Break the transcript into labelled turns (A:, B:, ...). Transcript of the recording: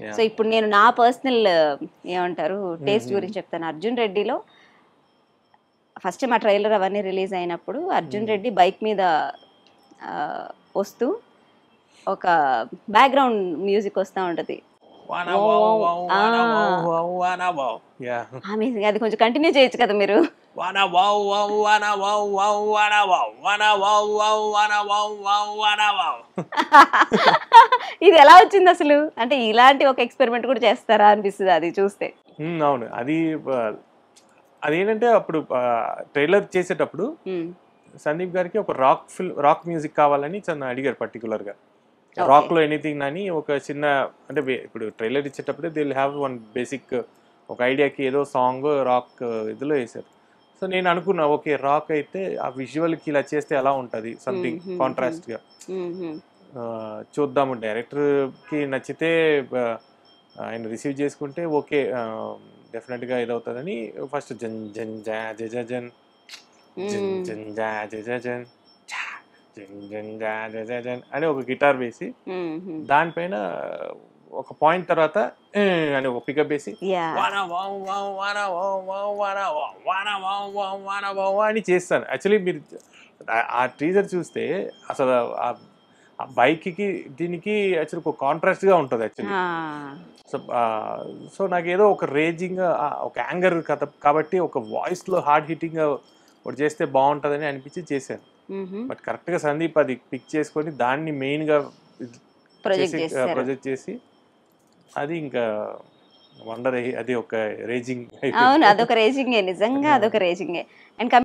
A: Yeah.
B: So ఇప్పుడు నేను నా పర్సనల్ ఏమంటారు టేస్ట్
A: Mhm.
B: గురించి చెప్తాను అర్జున్ రెడ్డిలో ఫస్ట్ మా ట్రైలర్ అవన్నీ రిలీజ్ అయినప్పుడు అర్జున్
A: Mhm.
B: రెడ్డి బైక్ మీద ఆ, వస్తూ ఒక బ్యాక్గ్రౌండ్ మ్యూజిక్ వస్తూ ఉంటుంది
A: వానా
B: ఓ,
A: వావ్ వావ్ వానా
B: ఆ.
A: వావ్ వావ్ వానా వావ్ యా
B: అమేజింగ్ అది కొంచెం కంటిన్యూ చేయొచ్చు కదా మీరు
A: వానా వావ్ వావ్ వానా వావ్ వావ్ వానా వావ్ వానా వావ్ వావ్ వానా వావ్ వావ్ వానా వావ్
B: ఇది ఎలా వచ్చింది అసలు అంటే ఇలాంటి ఒక ఎక్స్పెరిమెంట్ కూడా చేస్తారా అనిపిస్తుంది అది చూస్తే
A: మ్మ్, అవును అది ఆ, అదేంటంటే అప్పుడు ట్రైలర్ చేసేటప్పుడు
B: మ్మ్.
A: సందీప్ గారికి ఒక రాక్ ఫిల్ రాక్ మ్యూజిక్ కావాలని తను అడిగారు పర్టికులర్గా
B: Okay.
A: రాక్ లో ఎనీథింగ్ అని ఒక చిన్న అంటే వే- ఇప్పుడు ట్రైలర్ ఇచ్చేటప్పుడే దే హ్యావ్ వన్ బేసిక్ ఒక ఐడియాకి ఏదో సాంగ్ రాక్ ఇదిలో వేశారు సో నేను అనుకున్నా ఓకే రాక్ అయితే ఆ విజువల్కి ఇలా చేస్తే ఎలా ఉంటుంది సంథింగ్
B: Mhm,
A: కాంట్రాస్ట్గా
B: మ్మ్.
A: చూద్దాము డైరెక్టర్కి నచ్చితే ఆ, ఆయన రిసీవ్ చేసుకుంటే ఓకే డెఫినెట్గా ఇదవుతుందని ఫస్ట్ జన్ జన్ జా జ జ జన్ జన్
B: మ్మ్.
A: జన్ జా జ జ జన్ ఛా, జన్ జన్ జా జ జ జన్ అని ఒక గిటార్ వేసి
B: మ్మ్.
A: దానిపైన ఒక పాయింట్ తర్వాత "ఏ" అని ఒక పికప్ వేసి
B: యా
A: వానా వావ్ వావ్ వానా వావ్ వావ్ వానా వావ్ వానా వావ్ వావ్ వానా వావ్ అని చేస్తాను యాక్చువల్లీ మీరు ఆ- ఆ టీజర్ చూస్తే అసలు ఆ- ఆ బైక్కి దీనికి యాక్చువల్లీ ఒక కాంట్రాస్ట్గా ఉంటుంది యాక్చువల్లీ సో సో నాకు ఏదో ఒక రేజింగ్ ఒక యాంగర్ కథ కాబట్టి ఒక వాయిస్లో హార్డ్ హిట్టింగ్ ఒకటి చేస్తే బాగుంటుందని అనిపించి చేశాను బట్ కరెక్ట్గా సందీప్ అది పిక్ చేసుకొని దాన్ని మెయిన్గా
B: ప్రొజెక్ట్ చేస్తారు
A: ప్రొజెక్ట్ చేసి అది ఇంకా వండర్ అది ఒక రేజింగ్
B: అవును అదొక రేసింగే నిజంగా అదొక రేసింగే అండ్